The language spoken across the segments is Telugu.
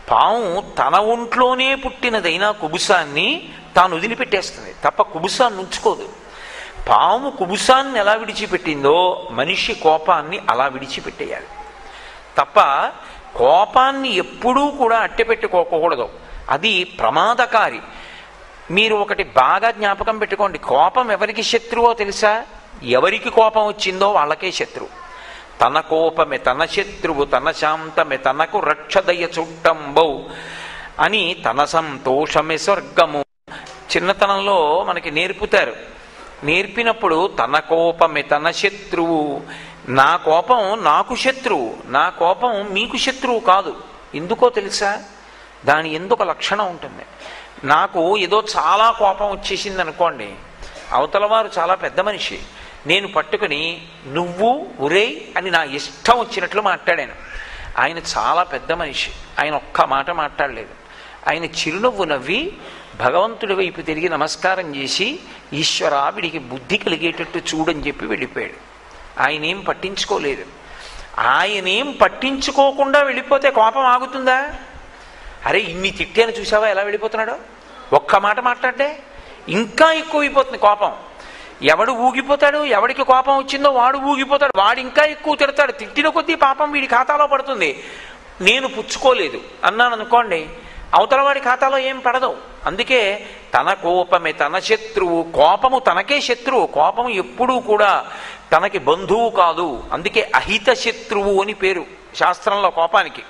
పాము తన ఒంట్లోనే పుట్టినదైనా కుబుసాన్ని తాను వదిలిపెట్టేస్తుంది తప్ప కుబుసాన్ని ఉంచుకోదు పాము కుబుసాన్ని ఎలా విడిచిపెట్టిందో మనిషి కోపాన్ని అలా విడిచిపెట్టేయాలి తప్ప కోపాన్ని ఎప్పుడూ కూడా అట్టెపెట్టుకోకూడదు అది ప్రమాదకారి మీరు ఒకటి బాగా జ్ఞాపకం పెట్టుకోండి కోపం ఎవరికి శత్రువో తెలుసా ఎవరికి కోపం వచ్చిందో వాళ్ళకే శత్రువు తన కోపమే తన శత్రువు తన శాంతమే తనకు రక్షదయ చుట్టంబౌ అని తన సంతోషమే స్వర్గము చిన్నతనంలో మనకి నేర్పుతారు నేర్పినప్పుడు తన కోపమే తన శత్రువు నా కోపం నాకు శత్రువు నా కోపం మీకు శత్రువు కాదు ఎందుకో తెలుసా దాని ఎందుకు లక్షణం ఉంటుంది నాకు ఏదో చాలా కోపం వచ్చేసింది అనుకోండి అవతల వారు చాలా పెద్ద మనిషి నేను పట్టుకుని నువ్వు ఉరేయ్ అని నా ఇష్టం వచ్చినట్లు మాట్లాడాను ఆయన చాలా పెద్ద మనిషి ఆయన ఒక్క మాట మాట్లాడలేదు ఆయన చిరునవ్వు నవ్వి భగవంతుడి వైపు తిరిగి నమస్కారం చేసి ఈశ్వర వీడికి బుద్ధి కలిగేటట్టు చూడని చెప్పి వెళ్ళిపోయాడు ఆయన ఏం పట్టించుకోలేదు ఆయనేం పట్టించుకోకుండా వెళ్ళిపోతే కోపం ఆగుతుందా అరే ఇన్ని తిట్టాను చూసావా ఎలా వెళ్ళిపోతున్నాడో ఒక్క మాట మాట్లాడే ఇంకా ఎక్కువైపోతుంది కోపం ఎవడు ఊగిపోతాడు ఎవడికి కోపం వచ్చిందో వాడు ఊగిపోతాడు వాడు ఇంకా ఎక్కువ తిడతాడు తిట్టిన కొద్దీ పాపం వీడి ఖాతాలో పడుతుంది నేను పుచ్చుకోలేదు అన్నాను అనుకోండి అవతల వాడి ఖాతాలో ఏం పడదు అందుకే తన కోపమే తన శత్రువు కోపము తనకే శత్రువు కోపం ఎప్పుడూ కూడా తనకి బంధువు కాదు అందుకే అహిత శత్రువు అని పేరు శాస్త్రంలో కోపానికి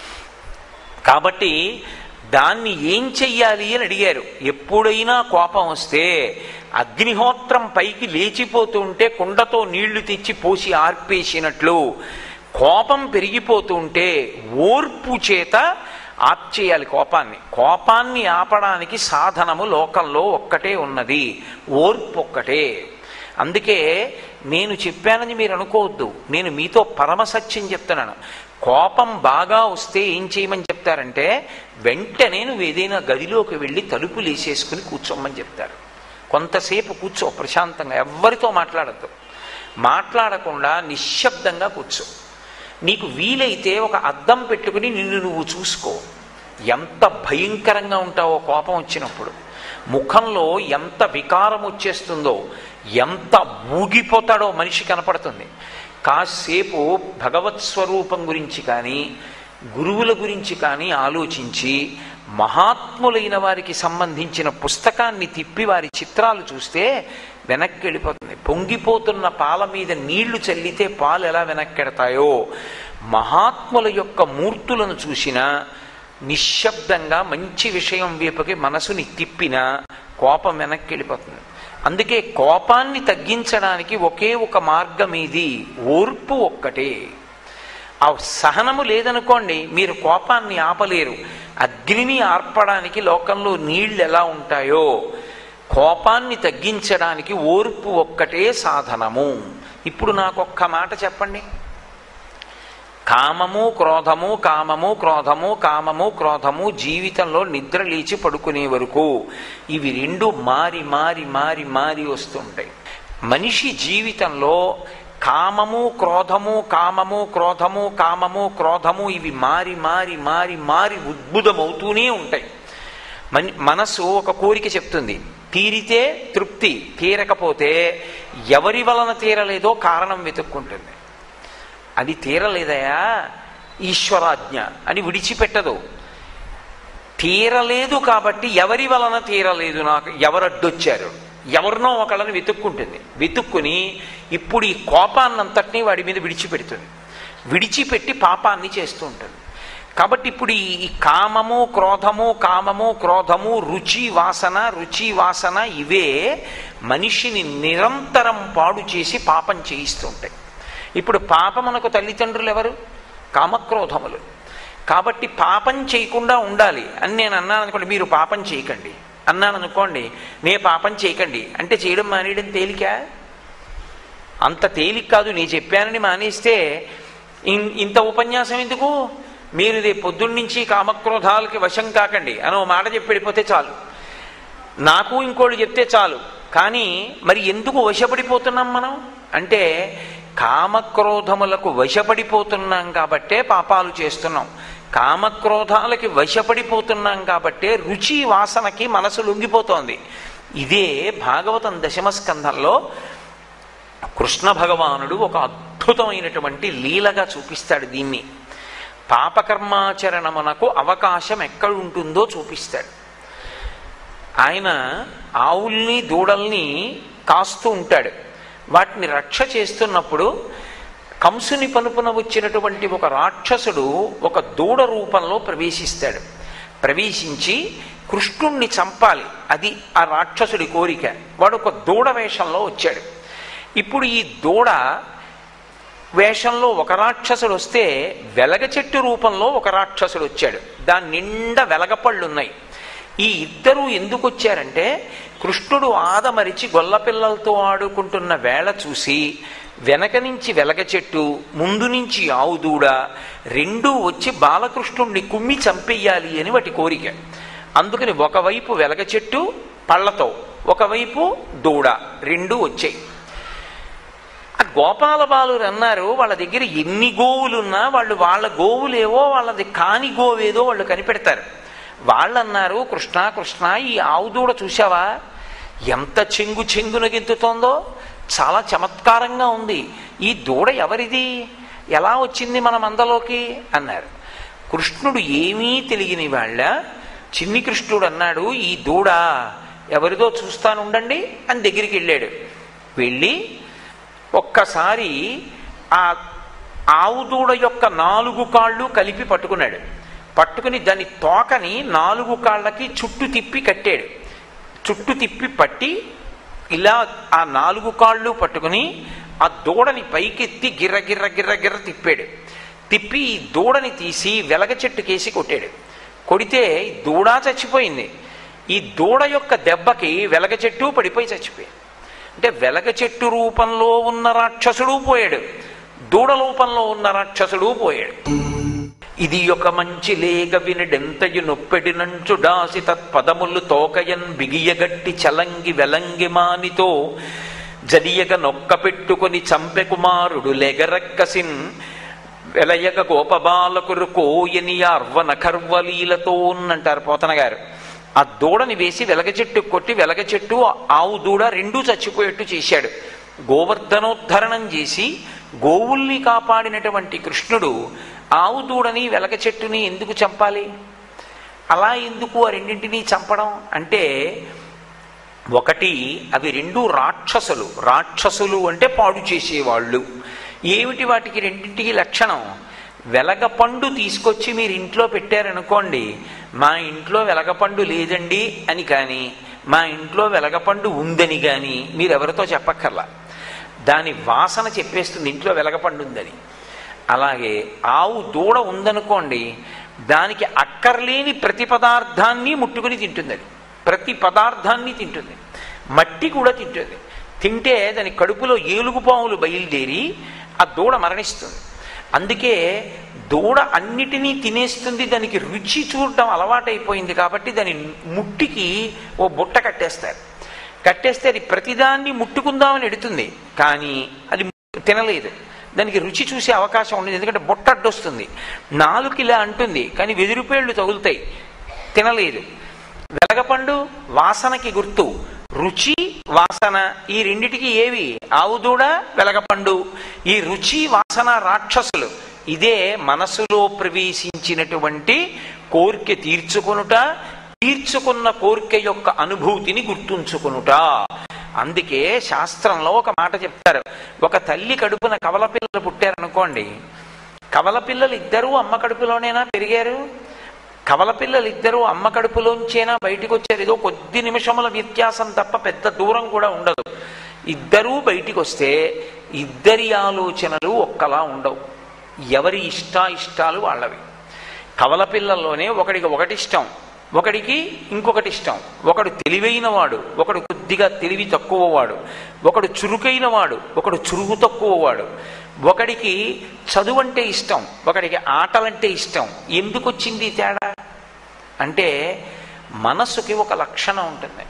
కాబట్టి దాన్ని ఏం చెయ్యాలి అని అడిగారు ఎప్పుడైనా కోపం వస్తే అగ్నిహోత్రం పైకి లేచిపోతూ ఉంటే కుండతో నీళ్లు తెచ్చి పోసి ఆర్పేసినట్లు కోపం పెరిగిపోతూ ఉంటే ఓర్పు చేత ఆప్చేయాలి కోపాన్ని కోపాన్ని ఆపడానికి సాధనము లోకంలో ఒక్కటే ఉన్నది ఓర్పు ఒక్కటే అందుకే నేను చెప్పానని మీరు అనుకోవద్దు నేను మీతో పరమసత్యం చెప్తున్నాను కోపం బాగా వస్తే ఏం చేయమని చెప్తారంటే వెంటనే నువ్వు ఏదైనా గదిలోకి వెళ్ళి తలుపులు వేసేసుకుని కూర్చోమని చెప్తారు కొంతసేపు కూర్చో ప్రశాంతంగా ఎవ్వరితో మాట్లాడద్దు మాట్లాడకుండా నిశ్శబ్దంగా కూర్చో నీకు వీలైతే ఒక అద్దం పెట్టుకుని నిన్ను నువ్వు చూసుకో ఎంత భయంకరంగా ఉంటావో కోపం వచ్చినప్పుడు ముఖంలో ఎంత వికారం వచ్చేస్తుందో ఎంత ఊగిపోతాడో మనిషి కనపడుతుంది కాసేపు భగవత్ స్వరూపం గురించి కానీ గురువుల గురించి కానీ ఆలోచించి మహాత్ములైన వారికి సంబంధించిన పుస్తకాన్ని తిప్పి వారి చిత్రాలు చూస్తే వెనక్కి వెళ్ళిపోతుంది పొంగిపోతున్న పాల మీద నీళ్లు చల్లితే పాలు ఎలా వెనక్కెడతాయో మహాత్ముల యొక్క మూర్తులను చూసినా నిశ్శబ్దంగా మంచి విషయం వైపుకి మనసుని తిప్పినా కోపం వెనక్కి వెళ్ళిపోతుంది అందుకే కోపాన్ని తగ్గించడానికి ఒకే ఒక మార్గం ఇది ఓర్పు ఒక్కటే ఆ సహనము లేదనుకోండి మీరు కోపాన్ని ఆపలేరు అగ్నిని ఆర్పడానికి లోకంలో నీళ్లు ఎలా ఉంటాయో కోపాన్ని తగ్గించడానికి ఓర్పు ఒక్కటే సాధనము ఇప్పుడు నాకు ఒక్క మాట చెప్పండి కామము క్రోధము కామము క్రోధము కామము క్రోధము జీవితంలో నిద్ర లేచి పడుకునే వరకు ఇవి రెండు మారి మారి మారి మారి వస్తుంటాయి మనిషి జీవితంలో కామము క్రోధము కామము క్రోధము కామము క్రోధము ఇవి మారి మారి మారి మారి ఉద్భుతమవుతూనే ఉంటాయి మన మనసు ఒక కోరిక చెప్తుంది తీరితే తృప్తి తీరకపోతే ఎవరి వలన తీరలేదో కారణం వెతుక్కుంటుంది అది తీరలేదయా ఈశ్వరాజ్ఞ అని విడిచిపెట్టదు తీరలేదు కాబట్టి ఎవరి వలన తీరలేదు నాకు ఎవరు అడ్డొచ్చారు ఎవరినో ఒకళ్ళని వెతుక్కుంటుంది వెతుక్కుని ఇప్పుడు ఈ కోపాన్నంతటినీ వాడి మీద విడిచిపెడుతుంది విడిచిపెట్టి పాపాన్ని చేస్తూ ఉంటుంది కాబట్టి ఇప్పుడు ఈ కామము క్రోధము కామము క్రోధము రుచి వాసన రుచి వాసన ఇవే మనిషిని నిరంతరం పాడు చేసి పాపం చేయిస్తూ ఉంటాయి ఇప్పుడు పాపమునకు తల్లిదండ్రులు ఎవరు కామక్రోధములు కాబట్టి పాపం చేయకుండా ఉండాలి అని నేను అన్నాను అనుకోండి మీరు పాపం చేయకండి అన్నాను అనుకోండి నే పాపం చేయకండి అంటే చేయడం మానేయడం తేలిక అంత తేలిక కాదు నీ చెప్పానని మానేస్తే ఇన్- ఇంత ఉపన్యాసం ఎందుకు మీరు రేపు పొద్దున్నుంచి కామక్రోధాలకి వశం కాకండి అని ఓ మాట చెప్పి వెళ్ళిపోతే చాలు నాకు ఇంకోళ్ళు చెప్తే చాలు కానీ మరి ఎందుకు వశపడిపోతున్నాం మనం అంటే కామక్రోధములకు వశపడిపోతున్నాం కాబట్టే పాపాలు చేస్తున్నాం కామక్రోధాలకి వశపడిపోతున్నాం కాబట్టే రుచి వాసనకి మనసు లొంగిపోతోంది ఇదే భాగవతం దశమ స్కంధంలో కృష్ణ భగవానుడు ఒక అద్భుతమైనటువంటి లీలగా చూపిస్తాడు దీన్ని పాపకర్మాచరణమునకు అవకాశం ఎక్కడుంటుందో చూపిస్తాడు ఆయన ఆవుల్ని దూడల్ని కాస్తూ ఉంటాడు వాటిని రక్ష చేస్తున్నప్పుడు కంసుని పనుపున వచ్చినటువంటి ఒక రాక్షసుడు ఒక దూడ రూపంలో ప్రవేశిస్తాడు ప్రవేశించి కృష్ణుణ్ణి చంపాలి అది ఆ రాక్షసుడి కోరిక వాడు ఒక దూడ వేషంలో వచ్చాడు ఇప్పుడు ఈ దూడ వేషంలో ఒక రాక్షసుడు వస్తే వెలగ చెట్టు రూపంలో ఒక రాక్షసుడు వచ్చాడు దాని నిండా వెలగపళ్ళున్నాయి ఈ ఇద్దరు ఎందుకు వచ్చారంటే కృష్ణుడు ఆదమరిచి గొల్లపిల్లలతో ఆడుకుంటున్న వేళ చూసి వెనక నుంచి వెలగ చెట్టు ముందు నుంచి ఆవు దూడ రెండూ వచ్చి బాలకృష్ణుణ్ణి కుమ్మి చంపెయ్యాలి అని వాటి కోరిక అందుకని ఒకవైపు వెలగ చెట్టు పళ్ళతో ఒకవైపు దూడ రెండూ వచ్చాయి ఆ గోపాల బాలురు అన్నారు వాళ్ళ దగ్గర ఎన్ని గోవులున్నా వాళ్ళు వాళ్ళ గోవులేవో వాళ్ళది కాని గోవేదో వాళ్ళు కనిపెడతారు వాళ్ళు అన్నారు కృష్ణ కృష్ణ ఈ ఆవు దూడ చూసావా ఎంత చెంగు చెంగున గెంతుతోందో చాలా చమత్కారంగా ఉంది ఈ దూడ ఎవరిది ఎలా వచ్చింది మన మందలోకి అన్నారు కృష్ణుడు ఏమీ తెలియని వాళ్ళ చిన్ని కృష్ణుడు అన్నాడు ఈ దూడ ఎవరిదో చూస్తానుండండి అని దగ్గరికి వెళ్ళాడు వెళ్ళి ఒక్కసారి ఆ ఆవు దూడ యొక్క నాలుగు కాళ్ళు కలిపి పట్టుకున్నాడు పట్టుకుని దాని తోకని నాలుగు కాళ్ళకి చుట్టు తిప్పి కట్టాడు చుట్టు తిప్పి పట్టి ఇలా ఆ నాలుగు కాళ్ళు పట్టుకుని ఆ దూడని పైకెత్తి గిర్ర గిర్ర గిర్ర గిర్ర తిప్పాడు తిప్పి ఈ దూడని తీసి వెలగ చెట్టుకేసి కొట్టాడు కొడితే ఈ దూడ చచ్చిపోయింది ఈ దూడ యొక్క దెబ్బకి వెలగ చెట్టు పడిపోయి చచ్చిపోయింది అంటే వెలగ చెట్టు రూపంలో ఉన్న రాక్షసుడు పోయాడు దూడ రూపంలో ఉన్న రాక్షసుడు పోయాడు ఇది ఒక మంచి లేగ వినడెంతయు నొప్పెడినంచు డాసి తత్పదములు తోకయన్ బిగియగట్టి చలంగి వెలంగి మానితో జడియగ నొక్క పెట్టుకొని చంపె కుమారుడు లెగరక్కసిన్ వెలయగ గోపబాలకురు కోయని అర్వన కర్వలీలతో అంటారు పోతన గారు ఆ దూడని వేసి వెలగ చెట్టు కొట్టి వెలగ చెట్టు ఆవు దూడ రెండూ చచ్చిపోయేట్టు చేశాడు గోవర్ధనోద్ధరణం చేసి గోవుల్ని కాపాడినటువంటి కృష్ణుడు ఆవు దూడని వెలగ చెట్టుని ఎందుకు చంపాలి అలా ఎందుకు ఆ రెండింటినీ చంపడం అంటే ఒకటి అవి రెండు రాక్షసులు రాక్షసులు అంటే పాడు చేసేవాళ్ళు ఏమిటి వాటికి రెండింటికి లక్షణం వెలగపండు తీసుకొచ్చి మీరు ఇంట్లో పెట్టారనుకోండి మా ఇంట్లో వెలగపండు లేదండి అని కానీ మా ఇంట్లో వెలగపండు ఉందని కానీ మీరు ఎవరితో చెప్పక్కర్లా దాని వాసన చెప్పేస్తుంది ఇంట్లో వెలగపండు ఉందని అలాగే ఆవు దూడ ఉందనుకోండి దానికి అక్కర్లేని ప్రతి పదార్థాన్ని ముట్టుకుని తింటుంది అది ప్రతి పదార్థాన్ని తింటుంది మట్టి కూడా తింటుంది తింటే దాని కడుపులో ఏలుగుపాములు బయలుదేరి ఆ దూడ మరణిస్తుంది అందుకే దూడ అన్నిటినీ తినేస్తుంది దానికి రుచి చూడడం అలవాటైపోయింది కాబట్టి దాని ముట్టికి ఓ బుట్ట కట్టేస్తారు కట్టేస్తే అది ప్రతిదాన్ని ముట్టుకుందామని ఎడుతుంది కానీ అది తినలేదు దానికి రుచి చూసే అవకాశం ఉండదు ఎందుకంటే బొట్ట అడ్డొస్తుంది నాలుగు ఇలా అంటుంది కానీ వెదిరిపేళ్లు తగులుతాయి తినలేదు వెలగపండు వాసనకి గుర్తు రుచి వాసన ఈ రెండిటికి ఏవి ఆవు దూడ వెలగపండు ఈ రుచి వాసన రాక్షసులు ఇదే మనసులో ప్రవేశించినటువంటి కోరిక తీర్చుకొనుట తీర్చుకున్న కోరిక యొక్క అనుభూతిని గుర్తుంచుకొనుట అందుకే శాస్త్రంలో ఒక మాట చెప్తారు ఒక తల్లి కడుపున కవల పిల్లలు పుట్టారనుకోండి కవల పిల్లలు ఇద్దరూ అమ్మ కడుపులోనేనా పెరిగారు కవల పిల్లలు ఇద్దరూ అమ్మ కడుపులోంచేనా బయటికి వచ్చారు ఏదో కొద్ది నిమిషముల వ్యత్యాసం తప్ప పెద్ద దూరం కూడా ఉండదు ఇద్దరూ బయటికి వస్తే ఇద్దరి ఆలోచనలు ఒక్కలా ఉండవు ఎవరి ఇష్టాయిష్టాలు వాళ్ళవి కవల పిల్లల్లోనే ఒకడికి ఒకటి ఇష్టం ఒకడికి ఇంకొకటి ఇష్టం ఒకడు తెలివైన వాడు ఒకడు కొద్దిగా తెలివి తక్కువ వాడు ఒకడు చురుకైన వాడు ఒకడు చురుకు తక్కువ వాడు ఒకడికి చదువు అంటే ఇష్టం ఒకడికి ఆటలంటే ఇష్టం ఎందుకు వచ్చింది ఈ తేడా అంటే మనస్సుకి ఒక లక్షణం ఉంటుంది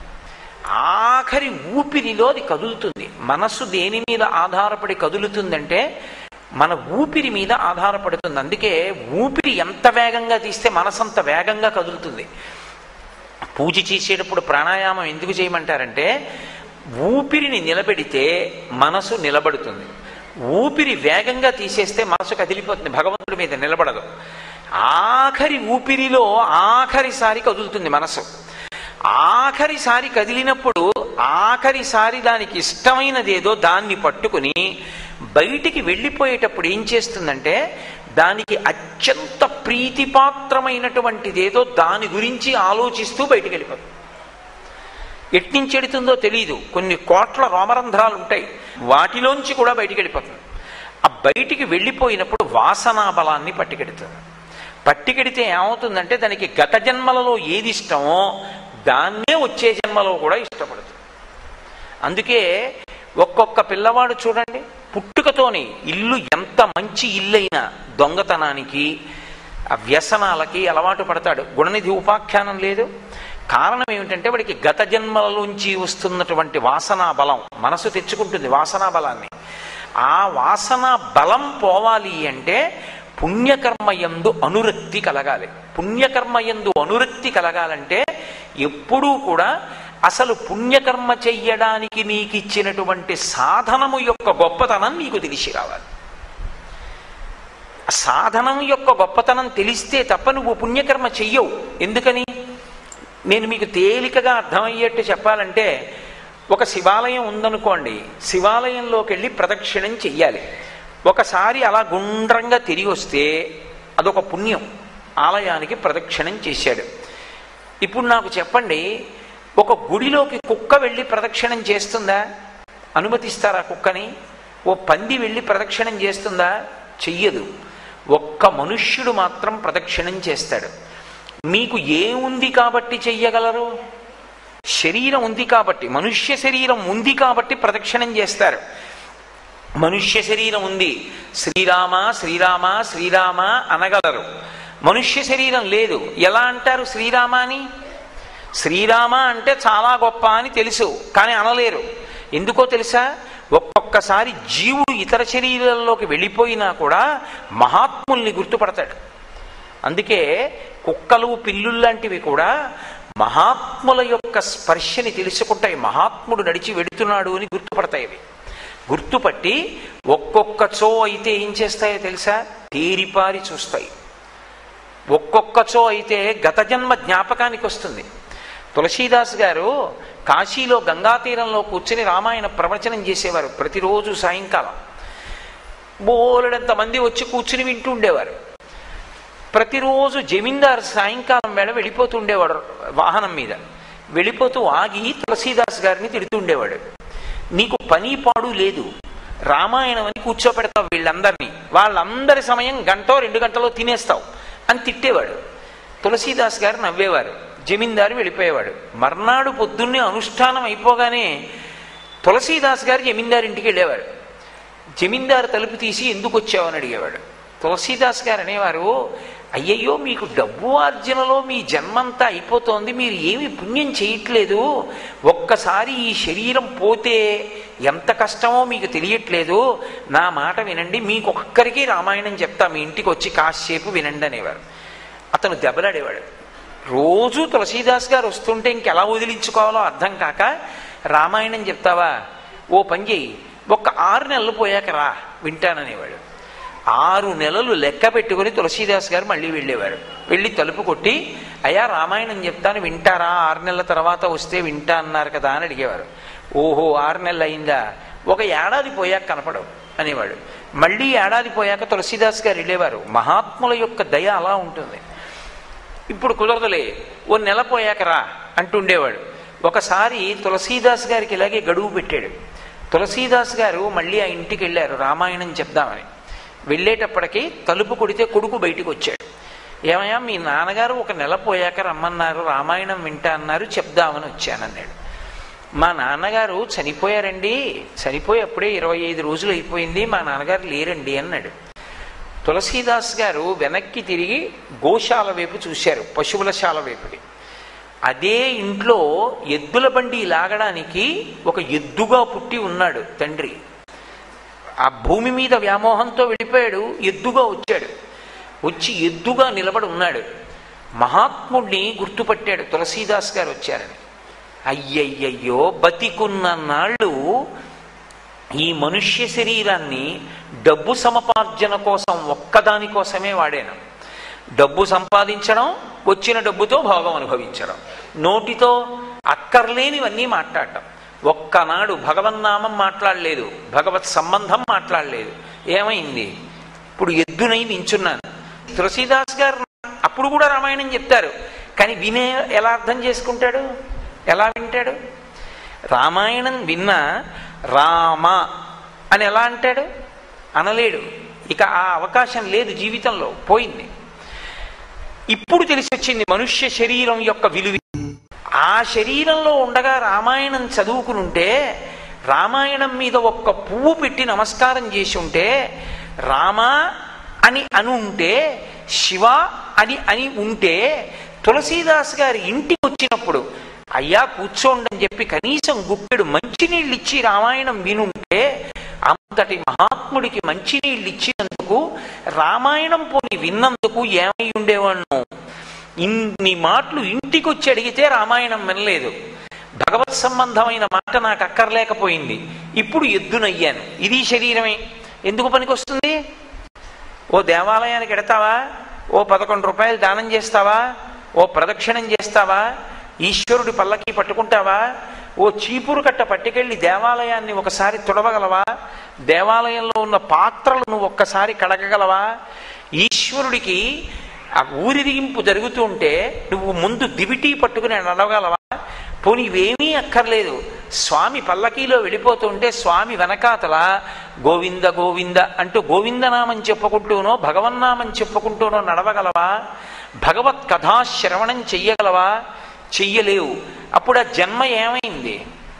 ఆఖరి ఊపిరిలో అది కదులుతుంది మనస్సు దేని మీద ఆధారపడి కదులుతుందంటే మన ఊపిరి మీద ఆధారపడుతుంది అందుకే ఊపిరి ఎంత వేగంగా తీస్తే మనసంత వేగంగా కదులుతుంది పూజ చేసేటప్పుడు ప్రాణాయామం ఎందుకు చేయమంటారంటే ఊపిరిని నిలబెడితే మనసు నిలబడుతుంది ఊపిరి వేగంగా తీసేస్తే మనసు కదిలిపోతుంది భగవంతుడి మీద నిలబడదు ఆఖరి ఊపిరిలో ఆఖరిసారి కదులుతుంది మనసు ఆఖరిసారి కదిలినప్పుడు ఆఖరిసారి దానికి ఇష్టమైనదేదో దాన్ని పట్టుకుని బయటికి వెళ్ళిపోయేటప్పుడు ఏం చేస్తుందంటే దానికి అత్యంత ప్రీతిపాత్రమైనటువంటిదేదో దాని గురించి ఆలోచిస్తూ బయటికి వెళ్ళిపోతుంది ఎట్నుంచి ఎడుతుందో తెలియదు కొన్ని కోట్ల రోమరంధ్రాలు ఉంటాయి వాటిలోంచి కూడా బయటికి వెళ్ళిపోతుంది ఆ బయటికి వెళ్ళిపోయినప్పుడు వాసనా బలాన్ని పట్టుకెడుతుంది పట్టుకెడితే ఏమవుతుందంటే దానికి గత జన్మలలో ఏది ఇష్టమో దాన్నే వచ్చే జన్మలో కూడా ఇష్టపడుతుంది అందుకే ఒక్కొక్క పిల్లవాడు చూడండి పుట్టుకతోని ఇల్లు ఎంత మంచి ఇల్లైనా దొంగతనానికి ఆ వ్యసనాలకి అలవాటు పడతాడు గుణనిధి ఉపాఖ్యానం లేదు కారణం ఏమిటంటే వాడికి గత జన్మలలోంచి వస్తున్నటువంటి వాసనా బలం మనసు తెచ్చుకుంటుంది వాసనా బలాన్ని ఆ వాసన బలం పోవాలి అంటే పుణ్యకర్మయందు అనురక్తి కలగాలి పుణ్యకర్మయందు అనురక్తి కలగాలంటే ఎప్పుడూ కూడా అసలు పుణ్యకర్మ చెయ్యడానికి నీకు ఇచ్చినటువంటి సాధనము యొక్క గొప్పతనం నీకు తెలిసి రావాలి ఆ సాధనం యొక్క గొప్పతనం తెలిస్తే తప్ప నువ్వు పుణ్యకర్మ చెయ్యవు ఎందుకని నేను మీకు తేలికగా అర్థమయ్యేట్టు చెప్పాలంటే ఒక శివాలయం ఉందనుకోండి శివాలయంలోకి వెళ్ళి ప్రదక్షిణం చెయ్యాలి ఒకసారి అలా గుండ్రంగా తిరిగి వస్తే అదొక పుణ్యం ఆలయానికి ప్రదక్షిణం చేశాడు ఇప్పుడు నాకు చెప్పండి ఒక గుడిలోకి కుక్క వెళ్ళి ప్రదక్షిణం చేస్తుందా అనుమతిస్తారా కుక్కని ఓ పంది వెళ్ళి ప్రదక్షిణం చేస్తుందా చెయ్యదు ఒక్క మనుష్యుడు మాత్రం ప్రదక్షిణం చేస్తాడు మీకు ఏముంది కాబట్టి చెయ్యగలరు శరీరం ఉంది కాబట్టి మనుష్య శరీరం ఉంది కాబట్టి ప్రదక్షిణం చేస్తారు మనుష్య శరీరం ఉంది శ్రీరామ శ్రీరామ శ్రీరామ అనగలరు మనుష్య శరీరం లేదు ఎలా అంటారు శ్రీరామ అని శ్రీరామ అంటే చాలా గొప్ప అని తెలుసు కానీ అనలేరు ఎందుకో తెలుసా ఒక్కొక్కసారి జీవుడు ఇతర శరీరాల్లోకి వెళ్ళిపోయినా కూడా మహాత్ముల్ని గుర్తుపడతాడు అందుకే కుక్కలు పిల్లులు లాంటివి కూడా మహాత్ముల యొక్క స్పర్శని తెలుసుకుంటాయి మహాత్ముడు నడిచి వెడుతున్నాడు అని గుర్తుపడతాయి అవి గుర్తుపట్టి ఒక్కొక్క చో అయితే ఏం చేస్తాయో తెలుసా తేరిపారి చూస్తాయి ఒక్కొక్క చో అయితే గత జన్మ జ్ఞాపకానికి వస్తుంది తులసీదాస్ గారు కాశీలో గంగా తీరంలో కూర్చుని రామాయణ ప్రవచనం చేసేవారు ప్రతిరోజు సాయంకాలం బోలెడంత మంది వచ్చి కూర్చుని వింటూ ఉండేవారు ప్రతిరోజు జమీందారు సాయంకాలం వేళ వెళ్ళిపోతూ ఉండేవాడు వాహనం మీద వెళ్ళిపోతూ ఆగి తులసీదాస్ గారిని తిడుతుండేవాడు నీకు పని పాడు లేదు రామాయణం అని కూర్చోపెడతావు వీళ్ళందరినీ వాళ్ళందరి సమయం గంటో రెండు గంటలో తినేస్తావు అని తిట్టేవాడు తులసీదాస్ గారు నవ్వేవారు జమీందారు వెళ్ళిపోయేవాడు మర్నాడు పొద్దున్నే అనుష్ఠానం అయిపోగానే తులసీదాస్ గారు జమీందారు ఇంటికి వెళ్ళేవారు జమీందారు తలుపు తీసి ఎందుకు వచ్చావని అడిగేవాడు తులసీదాస్ గారు అనేవారు అయ్యయ్యో మీకు డబ్బు ఆర్జనలో మీ జన్మంతా అయిపోతోంది మీరు ఏమి పుణ్యం చేయట్లేదు ఒక్కసారి ఈ శరీరం పోతే ఎంత కష్టమో మీకు తెలియట్లేదు నా మాట వినండి మీకు ఒక్కరికి రామాయణం చెప్తా మీ ఇంటికి వచ్చి కాసేపు వినండి అనేవారు అతను దెబ్బలాడేవాడు రోజు తులసీదాస్ గారు వస్తుంటే ఇంకెలా వదిలించుకోవాలో అర్థం కాక రామాయణం చెప్తావా ఓ పని చెయ్యి ఒక్క ఆరు నెలలు పోయాక రా వింటాననేవాడు ఆరు నెలలు లెక్క పెట్టుకుని తులసీదాస్ గారు మళ్ళీ వెళ్ళేవారు వెళ్ళి తలుపు కొట్టి అయ్యా రామాయణం చెప్తాను వింటారా ఆరు నెలల తర్వాత వస్తే వింటా అన్నారు కదా అని అడిగేవారు ఓహో ఆరు నెలలు అయిందా ఒక ఏడాది పోయాక కనపడవు అనేవాడు మళ్ళీ ఏడాది పోయాక తులసీదాస్ గారు వెళ్ళేవారు మహాత్ముల యొక్క దయ అలా ఉంటుంది ఇప్పుడు కుదరదులే ఓ నెల పోయాక రా అంటుండేవాడు ఒకసారి తులసీదాస్ గారికి ఇలాగే గడువు పెట్టాడు తులసీదాస్ గారు మళ్ళీ ఆ ఇంటికి వెళ్ళారు రామాయణం చెప్దామని వెళ్ళేటప్పటికి తలుపు కొడితే కొడుకు బయటికి వచ్చాడు ఏమయ్యా మీ నాన్నగారు ఒక నెల పోయాక రమ్మన్నారు రామాయణం వింటా అన్నారు చెప్దామని వచ్చానన్నాడు మా నాన్నగారు చనిపోయారండి చనిపోయి అప్పుడే ఇరవై ఐదు రోజులు అయిపోయింది మా నాన్నగారు లేరండి అన్నాడు తులసీదాస్ గారు వెనక్కి తిరిగి గోశాల వైపు చూశారు పశువుల శాల వైపుకి అదే ఇంట్లో ఎద్దుల బండి లాగడానికి ఒక ఎద్దుగా పుట్టి ఉన్నాడు తండ్రి ఆ భూమి మీద వ్యామోహంతో వెళ్ళిపోయాడు ఎద్దుగా వచ్చాడు వచ్చి ఎద్దుగా నిలబడి ఉన్నాడు మహాత్ముడిని గుర్తుపట్టాడు తులసీదాస్ గారు వచ్చారని అయ్యయ్యయ్యో బతికున్న నాళ్ళు ఈ మనుష్య శరీరాన్ని డబ్బు సమపార్జన కోసం ఒక్కదాని కోసమే వాడాను డబ్బు సంపాదించడం వచ్చిన డబ్బుతో భోగం అనుభవించడం నోటితో అక్కర్లేనివన్నీ మాట్లాడటం ఒక్కనాడు భగవన్నామం మాట్లాడలేదు భగవత్ సంబంధం మాట్లాడలేదు ఏమైంది ఇప్పుడు ఎద్దునై నించున్నాను తులసీదాస్ గారు అప్పుడు కూడా రామాయణం చెప్తారు కానీ వినే ఎలా అర్థం చేసుకుంటాడు ఎలా వింటాడు రామాయణం విన్నా రామ అని ఎలా అంటాడు అనలేడు ఇక ఆ అవకాశం లేదు జీవితంలో పోయింది ఇప్పుడు తెలిసి వచ్చింది మనుష్య శరీరం యొక్క విలువ ఆ శరీరంలో ఉండగా రామాయణం చదువుకునుంటే రామాయణం మీద ఒక్క పువ్వు పెట్టి నమస్కారం చేసి ఉంటే రామ అని అని ఉంటే శివ అని అని ఉంటే తులసీదాస్ గారి ఇంటికి వచ్చినప్పుడు అయ్యా కూర్చోండి అని చెప్పి కనీసం గుప్పెడు మంచినీళ్ళు ఇచ్చి రామాయణం వినుంటే అంతటి మహాత్ముడికి మంచినీళ్ళు ఇచ్చినందుకు రామాయణం పోని విన్నందుకు ఏమై ఉండేవాణ్ణు ఇన్ని మాటలు ఇంటికి వచ్చి అడిగితే రామాయణం వినలేదు భగవత్ సంబంధమైన మాట నాకు అక్కర్లేకపోయింది ఇప్పుడు ఎద్దునయ్యాను ఇది శరీరమే ఎందుకు పనికొస్తుంది ఓ దేవాలయానికి ఎడతావా ఓ పదకొండు రూపాయలు దానం చేస్తావా ఓ ప్రదక్షిణం చేస్తావా ఈశ్వరుడి పల్లకి పట్టుకుంటావా ఓ చీపురు కట్ట పట్టుకెళ్ళి దేవాలయాన్ని ఒకసారి తుడవగలవా దేవాలయంలో ఉన్న పాత్రలు నువ్వు ఒక్కసారి కడగగలవా ఈశ్వరుడికి ఆ ఊరిరిగింపు జరుగుతూ ఉంటే నువ్వు ముందు దివిటీ పట్టుకుని నడవగలవా పోనీ ఇవేమీ అక్కర్లేదు స్వామి పల్లకీలో వెళ్ళిపోతుంటే స్వామి వెనకాతల గోవింద గోవింద అంటూ గోవిందనామం చెప్పుకుంటూనో భగవన్నామం చెప్పుకుంటూనో నడవగలవా భగవత్ కథా శ్రవణం చెయ్యగలవా చెయ్యలేవు అప్పుడు ఆ జన్మ ఏమైంది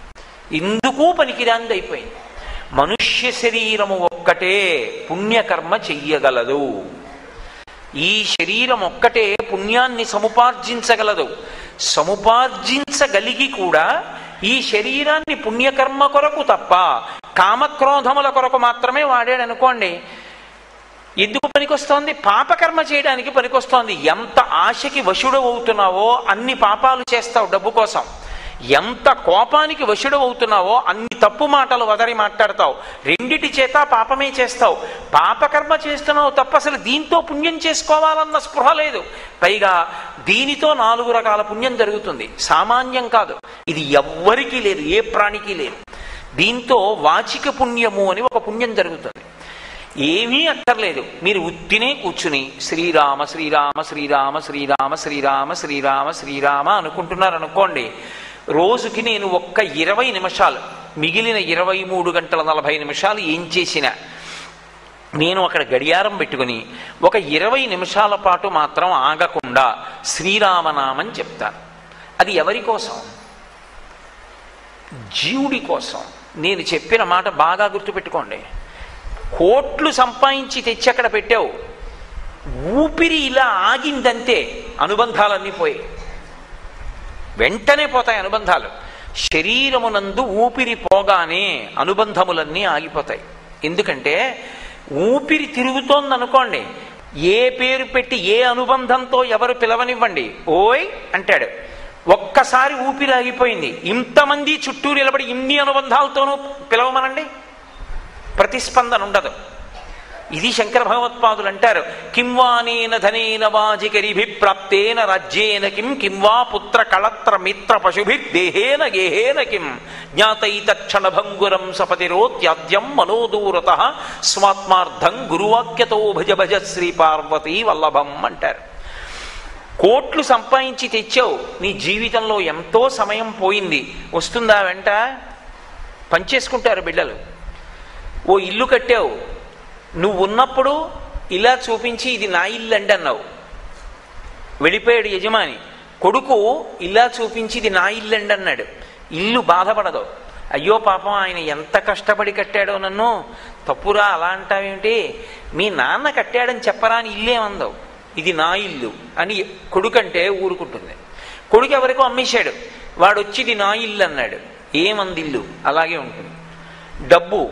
ఇందుకు పనికిరాంది అయిపోయింది మనుష్య శరీరము ఒక్కటే పుణ్యకర్మ చెయ్యగలదు ఈ శరీరం ఒక్కటే పుణ్యాన్ని సముపార్జించగలదు సముపార్జించగలిగి కూడా ఈ శరీరాన్ని పుణ్యకర్మ కొరకు తప్ప కామక్రోధముల కొరకు మాత్రమే వాడాడు అనుకోండి ఎందుకు పనికొస్తోంది పాపకర్మ చేయడానికి పనికొస్తోంది ఎంత ఆశకి వశుడు అవుతున్నావో అన్ని పాపాలు చేస్తావు డబ్బు కోసం ఎంత కోపానికి వశుడు అవుతున్నావో అన్ని తప్పు మాటలు వదరి మాట్లాడతావు రెండిటి చేత పాపమే చేస్తావు పాపకర్మ చేస్తున్నావు తప్ప అసలు దీంతో పుణ్యం చేసుకోవాలన్న స్పృహ లేదు పైగా దీనితో నాలుగు రకాల పుణ్యం జరుగుతుంది సామాన్యం కాదు ఇది ఎవ్వరికీ లేదు ఏ ప్రాణికి లేదు దీంతో వాచిక పుణ్యము అని ఒక పుణ్యం జరుగుతుంది ఏమీ అక్కర్లేదు మీరు ఉత్తినే కూర్చుని శ్రీరామ శ్రీరామ శ్రీరామ శ్రీరామ శ్రీరామ శ్రీరామ శ్రీరామ అనుకుంటున్నారు అనుకోండి రోజుకి నేను ఒక్క ఇరవై నిమిషాలు మిగిలిన ఇరవై మూడు గంటల నలభై నిమిషాలు ఏం చేసినా నేను అక్కడ గడియారం పెట్టుకుని ఒక ఇరవై నిమిషాల పాటు మాత్రం ఆగకుండా శ్రీరామనామం చెప్తాను అది ఎవరి కోసం జీవుడి కోసం నేను చెప్పిన మాట బాగా గుర్తుపెట్టుకోండి కోట్లు సంపాదించి తెచ్చి అక్కడ పెట్టావు ఊపిరి ఇలా ఆగిందంతే అనుబంధాలన్నీ పోయి వెంటనే పోతాయి అనుబంధాలు శరీరమునందు ఊపిరి పోగానే అనుబంధములన్నీ ఆగిపోతాయి ఎందుకంటే ఊపిరి తిరుగుతోందనుకోండి ఏ పేరు పెట్టి ఏ అనుబంధంతో ఎవరు పిలవనివ్వండి ఓయ్ అంటాడు ఒక్కసారి ఊపిరి ఆగిపోయింది ఇంతమంది చుట్టూ నిలబడి ఇన్ని అనుబంధాలతోనూ పిలవమనండి ప్రతిస్పందన ఉండదు ఇది శంకర భగవత్పాదులు అంటారు కింవానేన ధనేన వాజికరిభి ప్రాప్తేన రాజ్యేన కిం కింవా పుత్ర కళత్ర మిత్ర పశుభి దేహేన గేహేన కిం జ్ఞాతైతక్షణ భంగురం సపతిరోత్యాద్యం మనోదూరత స్వాత్మార్థం గురువాక్యతో భజ భజ శ్రీ పార్వతీ వల్లభం అంటారు కోట్లు సంపాదించి తెచ్చావు నీ జీవితంలో ఎంతో సమయం పోయింది వస్తుందా వెంట పనిచేసుకుంటారు బిడ్డలు ఓ ఇల్లు కట్టావు నువ్వు ఉన్నప్పుడు ఇలా చూపించి ఇది నా ఇల్లు అండి అన్నావు వెళ్ళిపోయాడు యజమాని కొడుకు ఇలా చూపించి ఇది నా ఇల్లు అండి అన్నాడు ఇల్లు బాధపడదు అయ్యో పాపం ఆయన ఎంత కష్టపడి కట్టాడో నన్ను తప్పురా అలా అంటావేమిటి మీ నాన్న కట్టాడని చెప్పరా అని ఇల్లేమందవు ఇది నా ఇల్లు అని కొడుకంటే ఊరుకుంటుంది కొడుకు ఎవరికో అమ్మేశాడు వాడు వచ్చి ఇది నా ఇల్లు అన్నాడు ఏమంది ఇల్లు అలాగే ఉంటుంది డబ్బు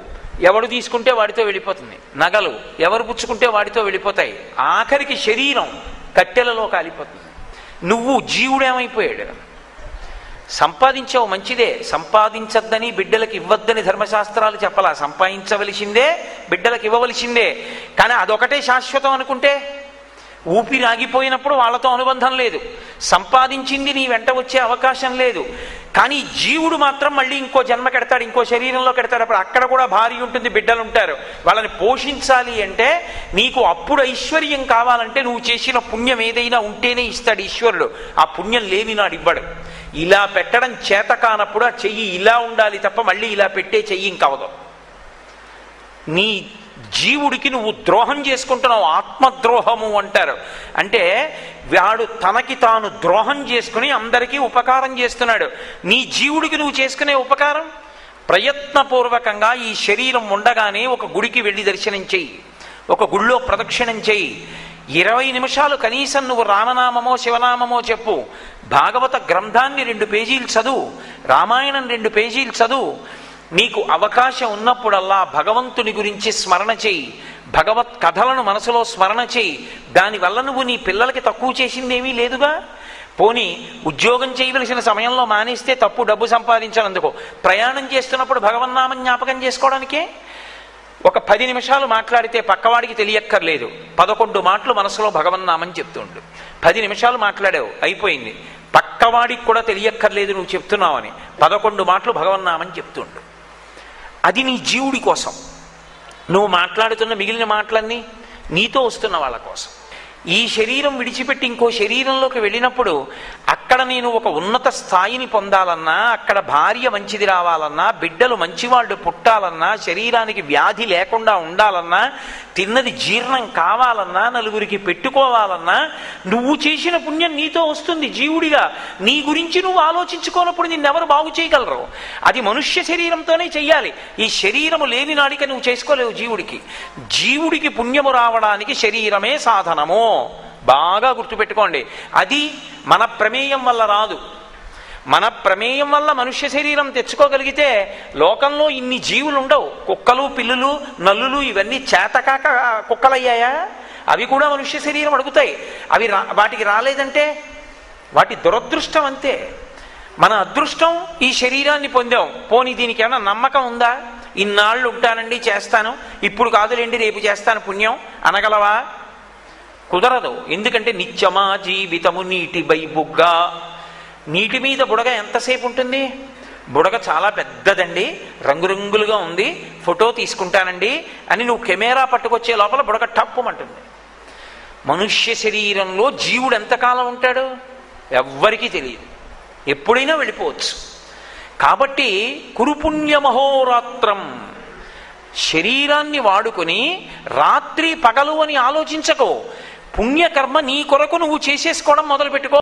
ఎవడు తీసుకుంటే వాడితో వెళ్ళిపోతుంది నగలు ఎవరు పుచ్చుకుంటే వాడితో వెళ్ళిపోతాయి ఆఖరికి శరీరం కట్టెలలో కాలిపోతుంది నువ్వు జీవుడేమైపోయాడు సంపాదించావు మంచిదే సంపాదించద్దని బిడ్డలకు ఇవ్వద్దని ధర్మశాస్త్రాలు చెప్పలా సంపాదించవలసిందే బిడ్డలకు ఇవ్వవలసిందే కానీ అదొకటే శాశ్వతం అనుకుంటే ఊపిరి ఆగిపోయినప్పుడు వాళ్ళతో అనుబంధం లేదు సంపాదించింది నీ వెంట వచ్చే అవకాశం లేదు కానీ జీవుడు మాత్రం మళ్ళీ ఇంకో జన్మ కెడతాడు ఇంకో శరీరంలో కెడతాడు అప్పుడు అక్కడ కూడా భార్య ఉంటుంది బిడ్డలు ఉంటారు వాళ్ళని పోషించాలి అంటే నీకు అప్పుడు ఐశ్వర్యం కావాలంటే నువ్వు చేసిన పుణ్యం ఏదైనా ఉంటేనే ఇస్తాడు ఈశ్వరుడు ఆ పుణ్యం లేని నాడు ఇవ్వడు ఇలా పెట్టడం చేత కానప్పుడు ఆ చెయ్యి ఇలా ఉండాలి తప్ప మళ్ళీ ఇలా పెట్టే చెయ్యి ఇంకవదు నీ జీవుడికి నువ్వు ద్రోహం చేసుకుంటున్నావు ఆత్మద్రోహము అంటారు అంటే వాడు తనకి తాను ద్రోహం చేసుకుని అందరికీ ఉపకారం చేస్తున్నాడు నీ జీవుడికి నువ్వు చేసుకునే ఉపకారం ప్రయత్నపూర్వకంగా ఈ శరీరం ఉండగానే ఒక గుడికి వెళ్ళి దర్శనం చెయ్యి ఒక గుళ్ళో ప్రదక్షిణం చెయ్యి ఇరవై నిమిషాలు కనీసం నువ్వు రామనామమో శివనామమో చెప్పు భాగవత గ్రంథాన్ని రెండు పేజీలు చదువు రామాయణం రెండు పేజీలు చదువు నీకు అవకాశం ఉన్నప్పుడల్లా భగవంతుని గురించి స్మరణ చెయ్యి భగవత్ కథలను మనసులో స్మరణ చెయ్యి దానివల్ల నువ్వు నీ పిల్లలకి తక్కువ చేసిందేమీ లేదుగా పోని ఉద్యోగం చేయవలసిన సమయంలో మానేస్తే తప్పు డబ్బు సంపాదించాలందుకో ప్రయాణం చేస్తున్నప్పుడు భగవన్నామం జ్ఞాపకం చేసుకోవడానికే ఒక పది నిమిషాలు మాట్లాడితే పక్కవాడికి తెలియక్కర్లేదు పదకొండు మాటలు మనసులో భగవన్నామం చెప్తుండు పది నిమిషాలు మాట్లాడావు అయిపోయింది పక్కవాడికి కూడా తెలియక్కర్లేదు నువ్వు చెప్తున్నావని పదకొండు మాటలు భగవన్నామని చెప్తుండు అది నీ జీవుడి కోసం నువ్వు మాట్లాడుతున్న మిగిలిన మాటలన్నీ నీతో వస్తున్న వాళ్ళ కోసం ఈ శరీరం విడిచిపెట్టి ఇంకో శరీరంలోకి వెళ్ళినప్పుడు అక్కడ నేను ఒక ఉన్నత స్థాయిని పొందాలన్నా అక్కడ భార్య మంచిది రావాలన్నా బిడ్డలు మంచివాళ్ళు పుట్టాలన్నా శరీరానికి వ్యాధి లేకుండా ఉండాలన్నా తిన్నది జీర్ణం కావాలన్నా నలుగురికి పెట్టుకోవాలన్నా నువ్వు చేసిన పుణ్యం నీతో వస్తుంది జీవుడిగా నీ గురించి నువ్వు ఆలోచించుకోనప్పుడు నిన్నెవరు బాగు చేయగలరు అది మనుష్య శరీరంతోనే చెయ్యాలి ఈ శరీరము లేని నాడిక నువ్వు చేసుకోలేవు జీవుడికి జీవుడికి పుణ్యము రావడానికి శరీరమే సాధనము బాగా గుర్తుపెట్టుకోండి అది మన ప్రమేయం వల్ల రాదు మన ప్రమేయం వల్ల మనుష్య శరీరం తెచ్చుకోగలిగితే లోకంలో ఇన్ని జీవులు ఉండవు కుక్కలు పిల్లులు నల్లులు ఇవన్నీ చేతకాక కుక్కలయ్యాయా అవి కూడా మనుష్య శరీరం అడుగుతాయి అవి రా వాటికి రాలేదంటే వాటి దురదృష్టం అంతే మన అదృష్టం ఈ శరీరాన్ని పొందాం పోనీ దీనికి ఏమైనా నమ్మకం ఉందా ఇన్నాళ్ళు ఉంటానండి చేస్తాను ఇప్పుడు కాదులేండి రేపు చేస్తాను పుణ్యం అనగలవా కుదరదు ఎందుకంటే నిత్యమా జీవితము నీటి బై బుగ్గ నీటి మీద బుడగ ఎంతసేపు ఉంటుంది బుడగ చాలా పెద్దదండి రంగురంగులుగా ఉంది ఫోటో తీసుకుంటానండి అని నువ్వు కెమెరా పట్టుకొచ్చే లోపల బుడగ టప్పుమంటుంది మనుష్య శరీరంలో జీవుడు ఎంతకాలం ఉంటాడు ఎవ్వరికీ తెలియదు ఎప్పుడైనా వెళ్ళిపోవచ్చు కాబట్టి కురుపుణ్యమహోరాత్రం శరీరాన్ని వాడుకొని రాత్రి పగలు అని ఆలోచించకో పుణ్యకర్మ నీ కొరకు నువ్వు చేసేసుకోవడం మొదలు పెట్టుకో